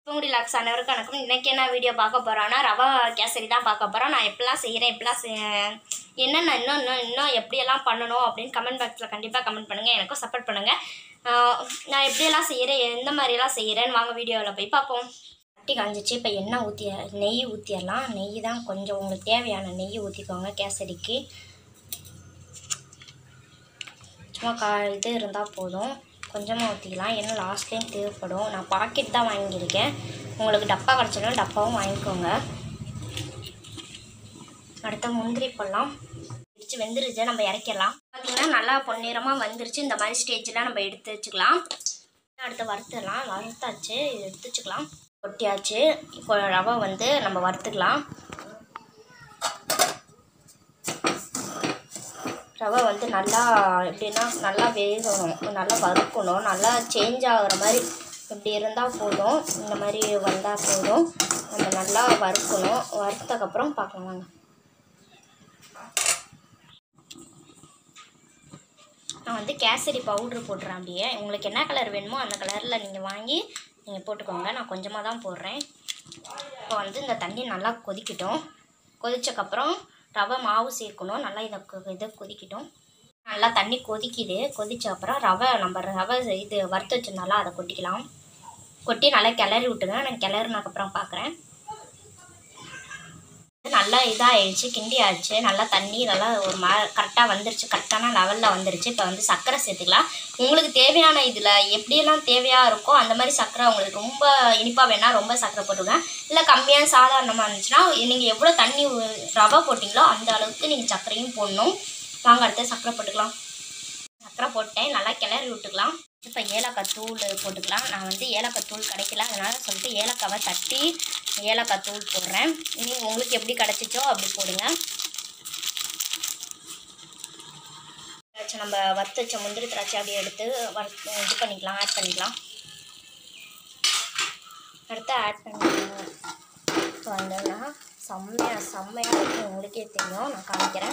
தூங்குடி லாக்ஸ் அனைவருக்கும் வணக்கம் இன்னைக்கு என்ன வீடியோ பார்க்க போகிறோன்னா ரவா கேசரி தான் பார்க்க போகிறோம் நான் எப்படிலாம் செய்கிறேன் எப்படிலாம் செய்- என்னென்ன இன்னும் இன்னும் இன்னும் எப்படியெல்லாம் பண்ணணும் அப்படின்னு கமெண்ட் பாக்ஸில் கண்டிப்பாக கமெண்ட் பண்ணுங்கள் எனக்கும் சப்போர்ட் பண்ணுங்கள் நான் எப்படியெல்லாம் செய்கிறேன் எந்த மாதிரியெல்லாம் செய்கிறேன்னு வாங்க வீடியோவில் போய் பார்ப்போம் கட்டி காஞ்சிச்சு இப்போ எண்ணெய் ஊற்றி நெய் ஊற்றிடலாம் நெய் தான் கொஞ்சம் உங்களுக்கு தேவையான நெய் ஊற்றிக்கோங்க கேசரிக்கு சும்மா கா இது இருந்தால் போதும் கொஞ்சமாக ஊற்றிக்கலாம் ஏன்னா லாஸ்ட்லேயும் தேவைப்படும் நான் பாக்கெட் தான் வாங்கியிருக்கேன் உங்களுக்கு டப்பா கிடச்சாலும் டப்பாவும் வாங்கிக்கோங்க அடுத்த முந்திரி பழம் இடிச்சு வெந்துருச்சு நம்ம இறக்கிடலாம் பார்த்தீங்கன்னா நல்லா பொன்னிறமாக வந்துருச்சு இந்த மாதிரி ஸ்டேஜில் நம்ம எடுத்து வச்சுக்கலாம் அடுத்து வறுத்துடலாம் வறுத்தாச்சு இது எடுத்து வச்சுக்கலாம் கொட்டியாச்சு இப்போ ரவை வந்து நம்ம வறுத்துக்கலாம் ரவை வந்து நல்லா எப்படின்னா நல்லா வேகணும் நல்லா வறுக்கணும் நல்லா சேஞ்ச் ஆகுற மாதிரி இப்படி இருந்தால் போதும் இந்த மாதிரி வந்தால் போதும் நம்ம நல்லா வறுக்கணும் வறுத்தக்கப்புறம் பார்க்கலாம் வாங்க நான் வந்து கேசரி பவுட்ரு போடுறேன் அப்படியே உங்களுக்கு என்ன கலர் வேணுமோ அந்த கலரில் நீங்கள் வாங்கி நீங்கள் போட்டுக்கோங்க நான் கொஞ்சமாக தான் போடுறேன் இப்போ வந்து இந்த தண்ணி நல்லா கொதிக்கட்டும் கொதிச்சக்கப்புறம் ரவை மாவு சேர்க்கணும் நல்லா இதை கொ- இது கொதிக்கட்டும் நல்லா தண்ணி கொதிக்குது கொதிச்ச அப்புறம் ரவை நம்ம ரவை இது வறுத்து வச்சிருந்தால அதை கொட்டிக்கலாம் கொட்டி நல்லா கிளறி விட்டுங்க நான் கிளறினதுக்கப்புறம் பார்க்குறேன் நல்லா இதாகிடுச்சு கிண்டி ஆயிடுச்சு நல்லா தண்ணி இதெல்லாம் ஒரு மா கரெக்டாக வந்துருச்சு கரெக்டான லெவலில் வந்துருச்சு இப்போ வந்து சர்க்கரை சேர்த்துக்கலாம் உங்களுக்கு தேவையான இதில் எப்படியெல்லாம் தேவையாக இருக்கோ அந்த மாதிரி சர்க்கரை உங்களுக்கு ரொம்ப இனிப்பாக வேணால் ரொம்ப சர்க்கரை போட்டுங்க இல்லை கம்மியான சாதாரணமாக இருந்துச்சுன்னா நீங்கள் எவ்வளோ தண்ணி ஊ- ரவை போட்டிங்களோ அந்த அளவுக்கு நீங்கள் சர்க்கரையும் போடணும் வாங்க அடுத்து சர்க்கரை போட்டுக்கலாம் சர்க்கரை போட்டேன் நல்லா கிளறி விட்டுக்கலாம் இப்போ ஏலக்காய் தூள் போட்டுக்கலாம் நான் வந்து ஏலக்காய் தூள் கிடைக்கல அதனால் சொல்லிட்டு ஏலக்காவை தட்டி ஏலக்காய் தூள் போடுறேன் நீங்கள் உங்களுக்கு எப்படி கிடச்சிச்சோ அப்படி போடுங்க திராட்சை நம்ம வறுத்து வச்ச முந்திரி திராட்சை அப்படியே எடுத்து வறுத்து இது பண்ணிக்கலாம் ஆட் பண்ணிக்கலாம் அடுத்து ஆட் பண்ணிக்கலாம் இப்போ வந்தோன்னா செம்மையாக செம்மையாக இருக்கும் உங்களுக்கே தெரியும் நான் காமிக்கிறேன்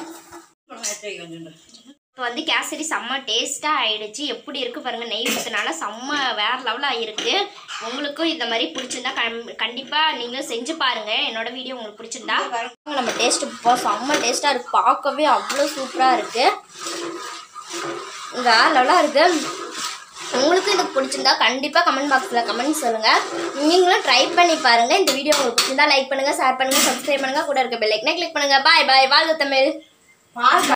இப்போ வந்து கேசரி செம்ம டேஸ்ட்டாக ஆயிடுச்சு எப்படி இருக்கு பாருங்க நெய் ஊற்றினால செம்ம வேற லெவலில் ஆயிருக்கு உங்களுக்கும் இந்த மாதிரி பிடிச்சிருந்தா கண் கண்டிப்பாக நீங்களும் செஞ்சு பாருங்க என்னோட வீடியோ உங்களுக்கு பிடிச்சிருந்தா நம்ம டேஸ்ட் இப்போ செம்ம டேஸ்ட்டாக இருக்கு பார்க்கவே அவ்வளோ சூப்பராக இருக்கு வேற லெவலாக இருக்கு உங்களுக்கு இது பிடிச்சிருந்தா கண்டிப்பாக கமெண்ட் பாக்ஸில் கமெண்ட் சொல்லுங்கள் நீங்களும் ட்ரை பண்ணி பாருங்கள் இந்த வீடியோ உங்களுக்கு பிடிச்சிருந்தா லைக் பண்ணுங்கள் ஷேர் பண்ணுங்கள் சப்ஸ்கிரைப் பண்ணுங்கள் கூட இருக்க பெல் ஐக்கனை கிளிக் பண்ணுங்கள் பாய் பாய் வாழ்க தமிழ்